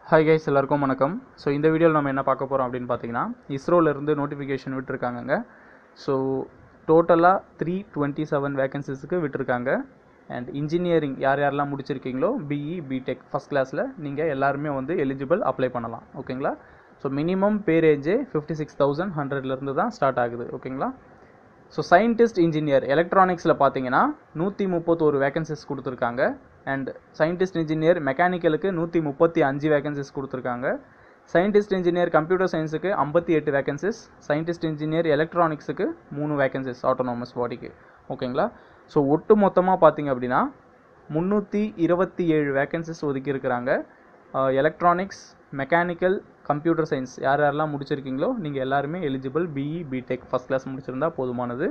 hi guys எல்லாருக்கும் வணக்கம் so இந்த வீடியோவில் நம்ம என்ன பார்க்க போகிறோம் அப்படின்னு பார்த்தீங்கன்னா இஸ்ரோலேருந்து நோட்டிஃபிகேஷன் விட்டுருக்காங்கங்க ஸோ டோட்டலாக த்ரீ டுவெண்ட்டி செவன் வேகன்சிஸுக்கு விட்டுருக்காங்க அண்ட் இன்ஜினியரிங் யார் யாரெல்லாம் முடிச்சிருக்கீங்களோ பிஇ பிடெக் ஃபஸ்ட் கிளாஸில் நீங்கள் எல்லாருமே வந்து எலிஜிபிள் அப்ளை பண்ணலாம் ஓகேங்களா ஸோ மினிமம் பேரேஜே ஃபிஃப்டி சிக்ஸ் தௌசண்ட் ஹண்ட்ரட்லேருந்து தான் ஸ்டார்ட் ஆகுது ஓகேங்களா ஸோ சயின்டிஸ்ட் இன்ஜினியர் எலக்ட்ரானிக்ஸில் பார்த்தீங்கன்னா நூற்றி முப்பத்தோரு வேகன்சிஸ் கொடுத்துருக்காங்க அண்ட் சயின்டிஸ்ட் இன்ஜினியர் மெக்கானிக்கலுக்கு நூற்றி முப்பத்தி அஞ்சு வேகன்சிஸ் கொடுத்துருக்காங்க சயின்டிஸ்ட் இன்ஜினியர் கம்ப்யூட்டர் சயின்ஸுக்கு ஐம்பத்தி எட்டு வேகன்சிஸ் சயின்டிஸ்ட் இன்ஜினியர் எலக்ட்ரானிக்ஸுக்கு மூணு வேகன்சிஸ் ஆட்டோனாமஸ் பாடிக்கு ஓகேங்களா ஸோ ஒட்டு மொத்தமாக பார்த்தீங்க அப்படின்னா முந்நூற்றி இருபத்தி ஏழு வேகன்சிஸ் ஒதுக்கி இருக்கிறாங்க எலக்ட்ரானிக்ஸ் மெக்கானிக்கல் கம்ப்யூட்டர் சயின்ஸ் யார் யாரெல்லாம் முடிச்சிருக்கீங்களோ நீங்கள் எல்லாருமே eligible BE BTech first class முடிச்சிருந்தா போதுமானது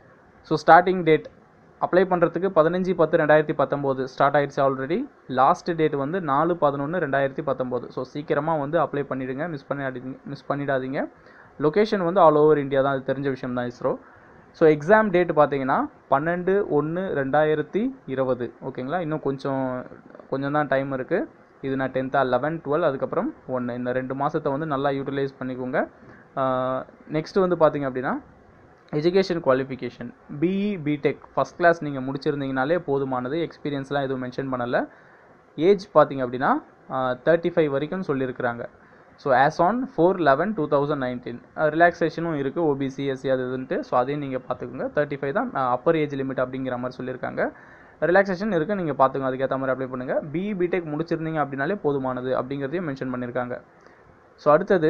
ஸோ ஸ்டார்டிங் டேட் அப்ளை பண்ணுறதுக்கு பதினஞ்சு பத்து ரெண்டாயிரத்தி பத்தொம்போது ஸ்டார்ட் ஆயிடுச்சு ஆல்ரெடி லாஸ்ட் டேட் வந்து நாலு பதினொன்று ரெண்டாயிரத்தி பத்தொம்போது ஸோ சீக்கிரமாக வந்து அப்ளை பண்ணிவிடுங்க மிஸ் பண்ணிடாதீங்க மிஸ் பண்ணிடாதீங்க லொக்கேஷன் வந்து ஆல் ஓவர் இந்தியா தான் அது தெரிஞ்ச விஷயம் தான் இஸ்ரோ ஸோ எக்ஸாம் டேட் பார்த்தீங்கன்னா பன்னெண்டு ஒன்று ரெண்டாயிரத்தி இருபது ஓகேங்களா இன்னும் கொஞ்சம் கொஞ்சம் தான் டைம் இருக்குது இது நான் டென்த்தா லெவன் டுவெல் அதுக்கப்புறம் ஒன்று இந்த ரெண்டு மாதத்தை வந்து நல்லா யூட்டிலைஸ் பண்ணிக்கோங்க நெக்ஸ்ட் வந்து பார்த்தீங்க அப்படின்னா education qualification BE BTech first class நீங்கள் முடிச்சிருந்தீங்கனாலே போதுமானது எக்ஸ்பீரியன்ஸ்லாம் எதுவும் மென்ஷன் பண்ணலை ஏஜ் பார்த்தீங்க அப்படின்னா தேர்ட்டி ஃபைவ் வரைக்கும் சொல்லியிருக்கிறாங்க so as on four eleven two thousand nineteen ரிலாக்ஸேஷனும் இருக்குது ஓபிசி எஸ்சி அது இதுன்ட்டு ஸோ அதையும் நீங்கள் பார்த்துக்கோங்க தேர்ட்டி ஃபைவ் தான் அப்பர் ஏஜ் லிமிட் அப்படிங்கிற மாதிரி சொல்லியிருக்காங்க ரிலாக்ஸேஷன் இருக்குது நீங்கள் பார்த்துங்க அதுக்கேற்ற மாதிரி அப்ளை பண்ணுங்கள் பிஇ பிடெக் முடிச்சிருந்தீங்க அப்படின்னாலே போதுமானது அப்படிங்கிறதையும் மென்ஷன் பண்ணியிருக்காங்க ஸோ அடுத்தது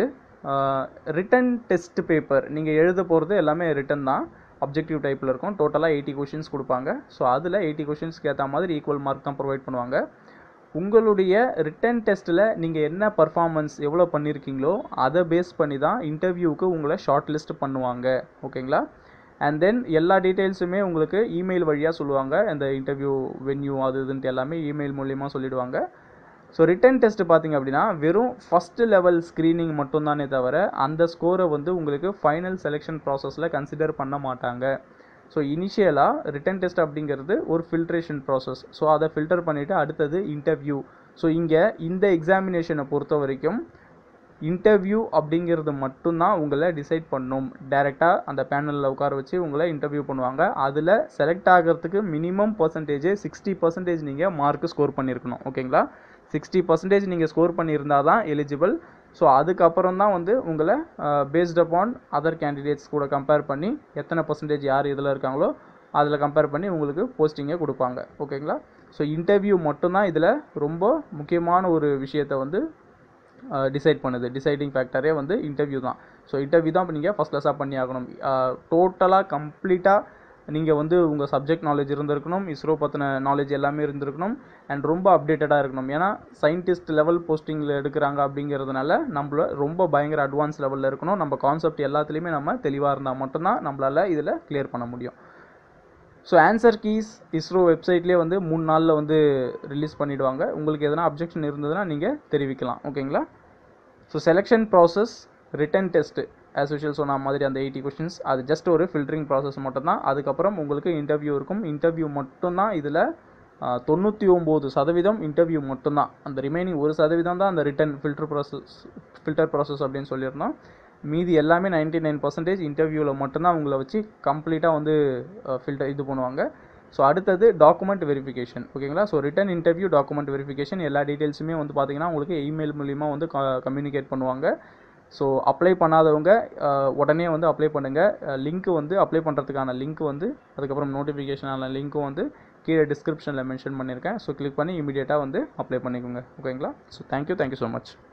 ரிட்டன் டெஸ்ட் பேப்பர் நீங்கள் எழுத போகிறது எல்லாமே ரிட்டன் தான் அப்ஜெக்டிவ் டைப்பில் இருக்கும் டோட்டலாக எயிட்டி கொஷின்ஸ் கொடுப்பாங்க ஸோ அதில் எயிட்டி கொஷின்ஸ்க்கு ஏற்ற மாதிரி ஈக்குவல் மார்க் தான் ப்ரொவைட் பண்ணுவாங்க உங்களுடைய ரிட்டன் டெஸ்ட்டில் நீங்கள் என்ன பர்ஃபார்மன்ஸ் எவ்வளோ பண்ணியிருக்கீங்களோ அதை பேஸ் பண்ணி தான் இன்டர்வியூவுக்கு உங்களை ஷார்ட் லிஸ்ட் பண்ணுவாங்க ஓகேங்களா அண்ட் தென் எல்லா டீட்டெயில்ஸுமே உங்களுக்கு இமெயில் வழியாக சொல்லுவாங்க இந்த இன்டர்வியூ வென்யூ அது இதுன்ட்டு எல்லாமே இமெயில் மூலியமாக சொல்லிடுவாங்க ஸோ ரிட்டன் டெஸ்ட் பார்த்தீங்க அப்படின்னா வெறும் ஃபஸ்ட்டு லெவல் ஸ்க்ரீனிங் மட்டும்தானே தவிர அந்த ஸ்கோரை வந்து உங்களுக்கு ஃபைனல் செலெக்ஷன் ப்ராசஸில் கன்சிடர் பண்ண மாட்டாங்க ஸோ இனிஷியலாக ரிட்டன் டெஸ்ட் அப்படிங்கிறது ஒரு ஃபில்ட்ரேஷன் ப்ராசஸ் ஸோ அதை ஃபில்டர் பண்ணிவிட்டு அடுத்தது இன்டர்வியூ ஸோ இங்கே இந்த எக்ஸாமினேஷனை பொறுத்த வரைக்கும் இன்டர்வியூ அப்படிங்கிறது மட்டும்தான் உங்களை டிசைட் பண்ணும் டைரெக்டாக அந்த பேனலில் உட்கார வச்சு உங்களை இன்டர்வியூ பண்ணுவாங்க அதில் செலக்ட் ஆகிறதுக்கு மினிமம் பர்சன்டேஜ் சிக்ஸ்டி பர்சன்டேஜ் நீங்கள் மார்க்கு ஸ்கோர் பண்ணியிருக்கணும் ஓகேங்களா சிக்ஸ்டி பர்சன்டேஜ் நீங்கள் ஸ்கோர் பண்ணியிருந்தால் தான் எலிஜிபிள் ஸோ அதுக்கப்புறம் தான் வந்து உங்களை பேஸ்ட் அப்பான் அதர் கேண்டிடேட்ஸ் கூட கம்பேர் பண்ணி எத்தனை பர்சன்டேஜ் யார் இதில் இருக்காங்களோ அதில் கம்பேர் பண்ணி உங்களுக்கு போஸ்டிங்கை கொடுப்பாங்க ஓகேங்களா ஸோ இன்டர்வியூ மட்டும்தான் இதில் ரொம்ப முக்கியமான ஒரு விஷயத்தை வந்து டிசைட் பண்ணுது டிசைடிங் ஃபேக்டரே வந்து இன்டர்வியூ தான் ஸோ இன்டர்வியூ தான் இப்போ நீங்கள் ஃபஸ்ட் கிளாஸாக பண்ணி ஆகணும் டோட்டலாக கம்ப்ளீட்டாக நீங்கள் வந்து உங்கள் சப்ஜெக்ட் நாலேஜ் இருந்திருக்கணும் இஸ்ரோ பற்றின நாலேஜ் எல்லாமே இருந்திருக்கணும் அண்ட் ரொம்ப அப்டேட்டடாக இருக்கணும் ஏன்னா சயின்டிஸ்ட் லெவல் போஸ்டிங்கில் எடுக்கிறாங்க அப்படிங்கிறதுனால நம்மள ரொம்ப பயங்கர அட்வான்ஸ் லெவலில் இருக்கணும் நம்ம கான்செப்ட் எல்லாத்துலேயுமே நம்ம தெளிவாக இருந்தால் மட்டும்தான் நம்மளால் இதில் கிளியர் பண்ண முடியும் ஸோ ஆன்சர் கீஸ் இஸ்ரோ வெப்சைட்லேயே வந்து மூணு நாளில் வந்து ரிலீஸ் பண்ணிவிடுவாங்க உங்களுக்கு எதனா அப்ஜெக்ஷன் இருந்ததுன்னா நீங்கள் தெரிவிக்கலாம் ஓகேங்களா so selection process written test as usual சொன்ன மாதிரி அந்த எயிட்டி கொஷின்ஸ் அது ஜஸ்ட் ஒரு ஃபில்டரிங் ப்ராசஸ் மட்டும் தான் அதுக்கப்புறம் உங்களுக்கு இன்டர்வியூ இருக்கும் இன்டர்வியூ மட்டும்தான் இதில் தொண்ணூற்றி ஒம்பது சதவீதம் இன்டர்வியூ மட்டும்தான் அந்த ரிமைனிங் ஒரு சதவீதம் தான் அந்த written filter process filter process அப்படின்னு சொல்லியிருந்தோம் மீதி எல்லாமே நைன்டி நைன் பர்சன்டேஜ் இன்டர்வியூவில் மட்டும்தான் உங்களை வச்சு கம்ப்ளீட்டாக வந்து ஃபில்டர் இது பண்ணுவாங்க ஸோ அடுத்தது டாக்குமெண்ட் வெரிஃபிகேஷன் ஓகேங்களா so written interview document verification எல்லா டீட்டெயில்ஸுமே வந்து பார்த்தீங்கன்னா உங்களுக்கு இமெயில் மூலிமா வந்து கம்யூனிகேட் பண்ணுவாங்க ஸோ அப்ளை பண்ணாதவங்க உடனே வந்து அப்ளை பண்ணுங்கள் லிங்க்கு வந்து அப்ளை பண்ணுறதுக்கான லிங்க் வந்து அதுக்கப்புறம் நோட்டிஃபிகேஷனான லிங்க்கும் வந்து கீழே டிஸ்கிரிப்ஷனில் மென்ஷன் பண்ணியிருக்கேன் ஸோ கிளிக் பண்ணி இமீடியட்டாக வந்து அப்ளை பண்ணிக்கோங்க ஓகேங்களா so thank you thank you so much